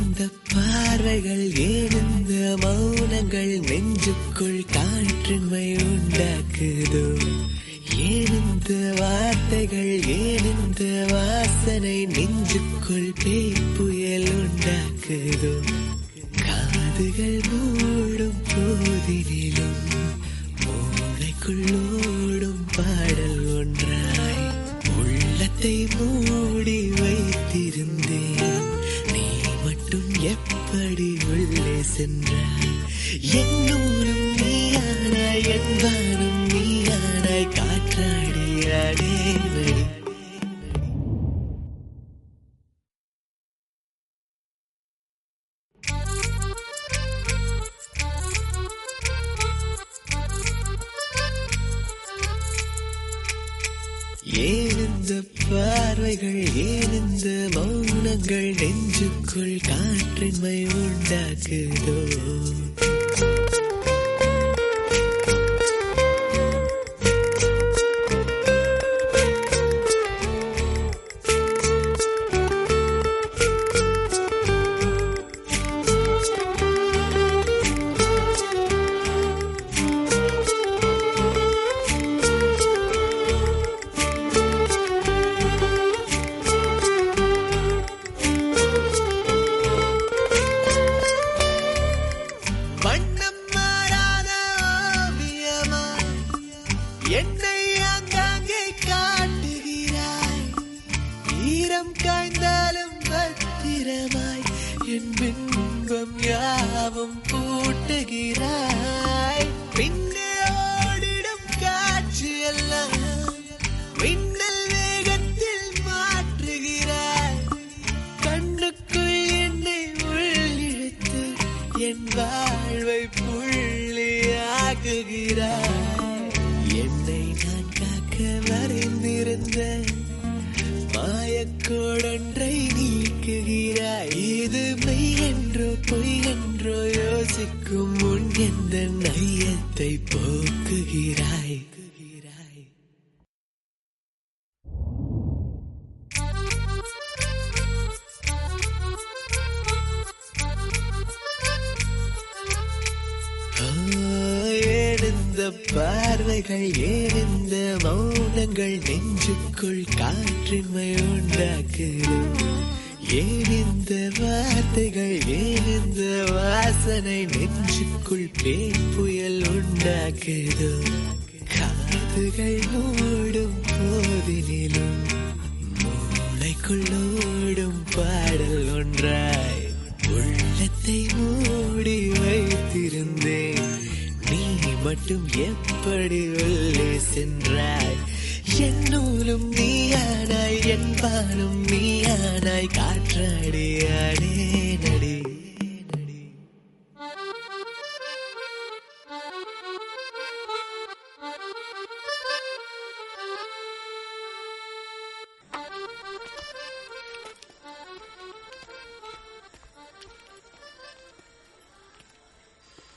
இந்த பார்வைகள் ஏன் இந்த மௌனங்கள் நெஞ்சுக்குள் காற்றின்மை உண்டாக்குதோ ஏன் இந்த வார்த்தைகள் ஏன் இந்த வாசனை நெஞ்சுக்குள் பேய் புயல் உண்டாக்குதோ காதுகள் மூடும் போதினிலும் மூளைக்குள்ளோடும் பாடல் ஒன்றாய் உள்ளத்தை மூடி வைத்திருந்தேன் நீ மட்டும் எப்படி உள்ளே சென்றாய் என்னூரும் நீயானாய் என் வானும் நீயானாய் காற்றாடி அடேவடி ஏன் இந்த பார்வைகள் ஏன் இந்த மௌனங்கள் நெஞ்சுக்குள் காற்றின்மை உண்டாக்குதோ வண்ணம் மாறாத ஓவியமா என்னை அங்காங்கே காட்டுகிறாய் ஈரம் காய்ந்தாலும் பத்திரமாய் என் பின்பம் யாவும் பூட்டுகிறாய் பின்னே ஓடிடும் காட்சி எல்லாம் மின்னல் வேகத்தில் மாற்றுகிறாய் கண்ணுக்குள் என்னை உள்ளிழுத்து என் வாழ்வை புள்ளியாக்குகிறாய் என்னை நான் காக்க வரைந்திருந்த மாயக்கோடொன்றை நீக்குகிறாய் இது மெய் என்றோ பொய் என்றோ யோசிக்கும் முன் எந்த நையத்தை போக்குகிறாய் ஆ, ஏன் இந்த பார்வைகள் ஏன் இந்த மௌனங்கள் நெஞ்சுக்குள் காற்றின்மை உண்டாக்குது ஏன் இந்த வார்த்தைகள் ஏன் இந்த வாசனை நெஞ்சுக்குள் பேய் புயல் உண்டாக்குதோ காதுகள் மூடும் போதினிலும் மூளைக்குள்ளோடும் பாடல் ஒன்றாய் உள்ளத்தை மூடி வைத்திருந்தேன் நீ மட்டும் எப்படி உள்ளே சென்றாய் என் நூலும் நீயானாய் என் பாலும் நீயானாய் காற்றாடி அடே